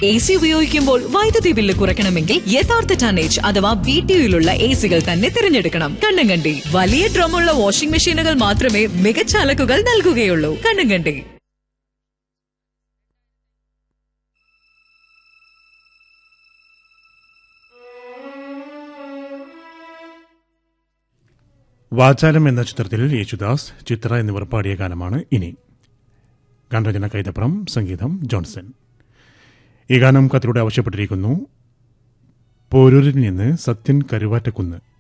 A C ഉപയോഗിക്കുമ്പോൾ വൈദ്യുതി bill കുറയ്ക്കണമെങ്കിൽ യഥാർത്ഥ ടണ്ണേജ് അഥവാ ബി ടി യുയിലുള്ള എ സികൾ തന്നെ തിരഞ്ഞെടുക്കണം കണ്ണങ്കണ്ടി വലിയ ഡ്രമ്മുള്ള വാഷിംഗ് മെഷീനുകൾ മാത്രമേ മികച്ച അലക്കുകൾ നൽകുകയുള്ളൂ കണ്ണങ്കണ്ടി വാചാലം എന്ന ചിത്രത്തിൽ യേശുദാസ് ചിത്ര എന്നിവർ പാടിയ ഗാനമാണ് ഇനി ഗാനരചന കൈതപ്രം സംഗീതം ജോൺസൺ ഈ ഗാനം കത്തിലൂടെ ആവശ്യപ്പെട്ടിരിക്കുന്നു പോരൂരിൽ നിന്ന് സത്യൻ കരുവാറ്റക്കുന്ന്